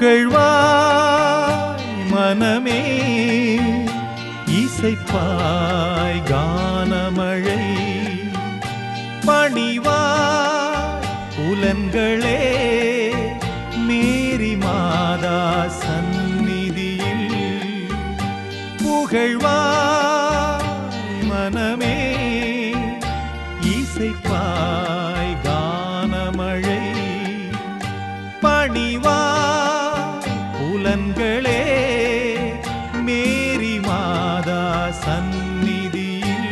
புகழ்வாய் மனமே இசைப்பாய் கானமழை பணிவாய் புலன்களே மேரி மாதா சந்நிதியில் புகழ்வாய் மனமே இசைப்பாய் கானமழை பணிவாய் புலன்களே மேரி மாதா சந்நிதியில்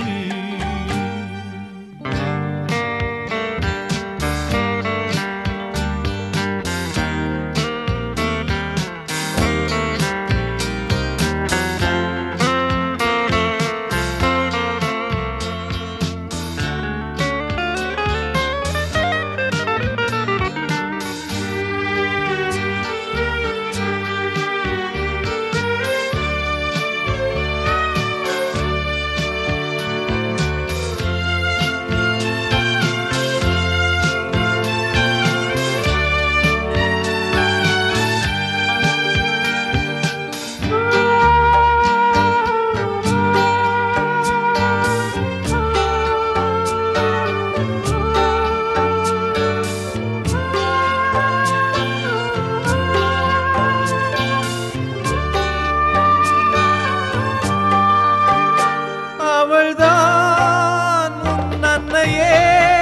அவள்தான் உன் அன்னையே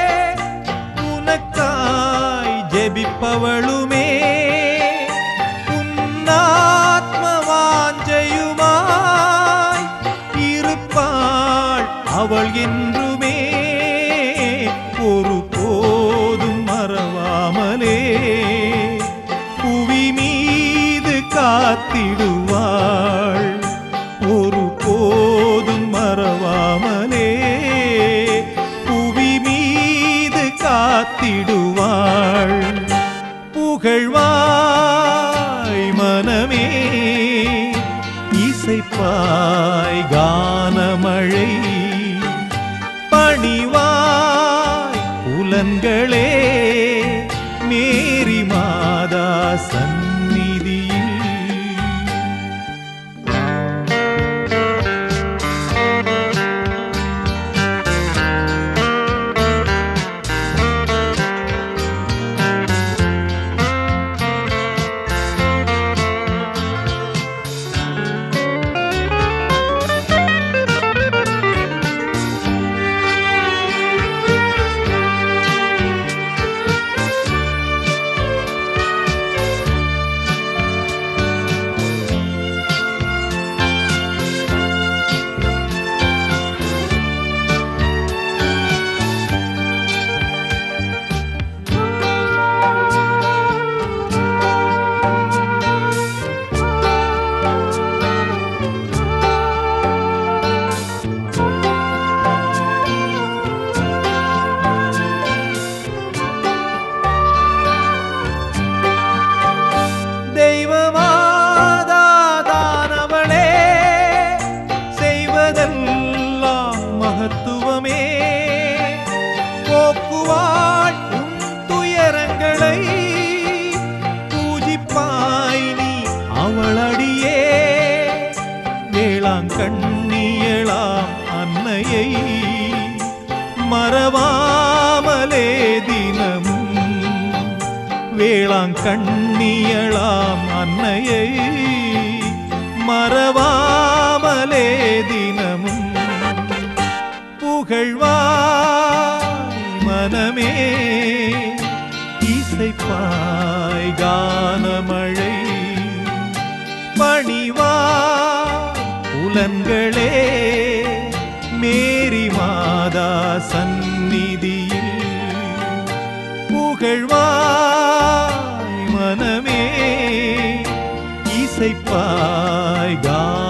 உனக்காய் ஜெபிப்பவளுமே உன்னாத்ம வாஞ்சையுமாய் இருப்பாள் அவள் என்றுமே ஒரு போதும் மறவாமலே புவி மீது காத்திடுவாள் ஒரு போதும் மறவாமலே புவி மீது காத்திடுவாள் புகழ்வாய் மனமே இசைப்பாய் கானமழை பணிவாய் புலன்களே மேரி மாதா சந்நிதியில் தெய்வமாதானவளே செய்வதெல்லாம் மகத்துவமே போக்குவாள் உன் துயரங்களை பூஜிப்பாய் நீ அவளடியே வேளாங்கண்ணியளாம் அன்னையை மறவாமலே தினமும் வேளாங்கண்ணியளாம் அன்னையை மறவாமலே தினமும் புகழ்வாய் மனமே இசைப்பாய் கானமழை பணிவாய் புலன்களே மேரி மாதா சந்நிதியில் புகழ்வாய் மனமே இசைப்பாய் கா